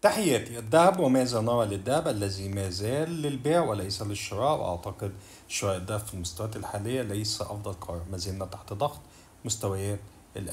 تحياتي الذهب وماذا نرى للذهب الذي ما زال للبيع وليس للشراء وأعتقد شراء الذهب في المستويات الحالية ليس أفضل قرار ما زلنا تحت ضغط مستويات ال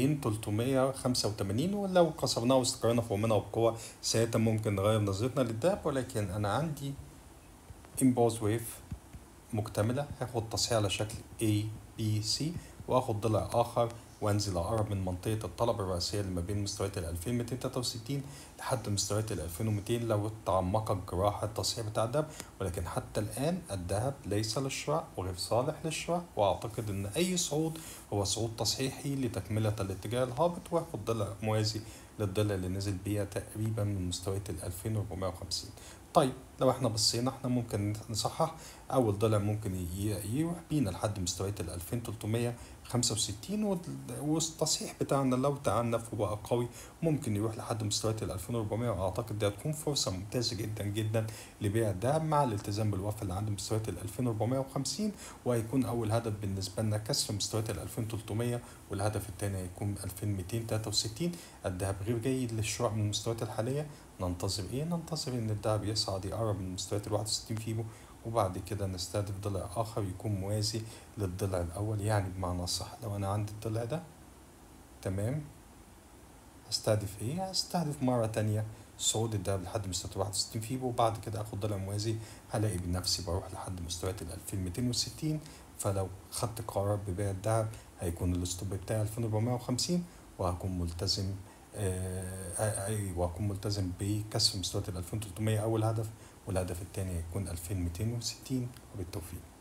2385 ولو كسرناه واستقرينا فوق منها بقوة ساعتها ممكن نغير نظرتنا للذهب ولكن أنا عندي امبوز ويف مكتملة هاخد تصحيح على شكل A B C واخد ضلع آخر وانزل اقرب من منطقه الطلب الرئيسيه اللي ما بين مستويات ال 2263 لحد مستويات ال 2200 لو تعمقت جراحه التصحيح بتاع الذهب ولكن حتى الان الذهب ليس للشراء وغير صالح للشراء واعتقد ان اي صعود هو صعود تصحيحي لتكمله الاتجاه الهابط واخد ضلع موازي للضلع اللي نزل بيها تقريبا من مستويات ال 2450 طيب لو احنا بصينا احنا ممكن نصحح اول ضلع ممكن يروح بينا لحد مستويات ال 2365 والتصحيح بتاعنا لو تعنف وبقى قوي ممكن يروح لحد مستويات ال 2400 واعتقد دي هتكون فرصه ممتازه جدا جدا لبيع الذهب مع الالتزام بالوقف اللي عند مستويات ال 2450 وهيكون اول هدف بالنسبه لنا كسر مستويات ال 2300 والهدف الثاني هيكون 2263 الذهب غير جيد للشراء من المستويات الحاليه ننتظر ايه ننتظر ان الذهب يصعد يقرب من مستويات ال 61 فيبو وبعد كده نستهدف ضلع آخر يكون موازي للضلع الأول يعني بمعنى صح لو أنا عندي الضلع ده تمام هستهدف إيه؟ هستهدف مرة تانية صعود الدهب لحد مستويات 61 فيبو وبعد كده آخد ضلع موازي هلاقي بنفسي بروح لحد مستويات ال 2260 فلو خدت قرار ببيع الدهب هيكون الستوب بتاعي 2450 وهكون ملتزم آه وهكون ملتزم بكسر مستويات ال 2300 أول هدف والهدف الثاني هيكون 2260 وبالتوفيق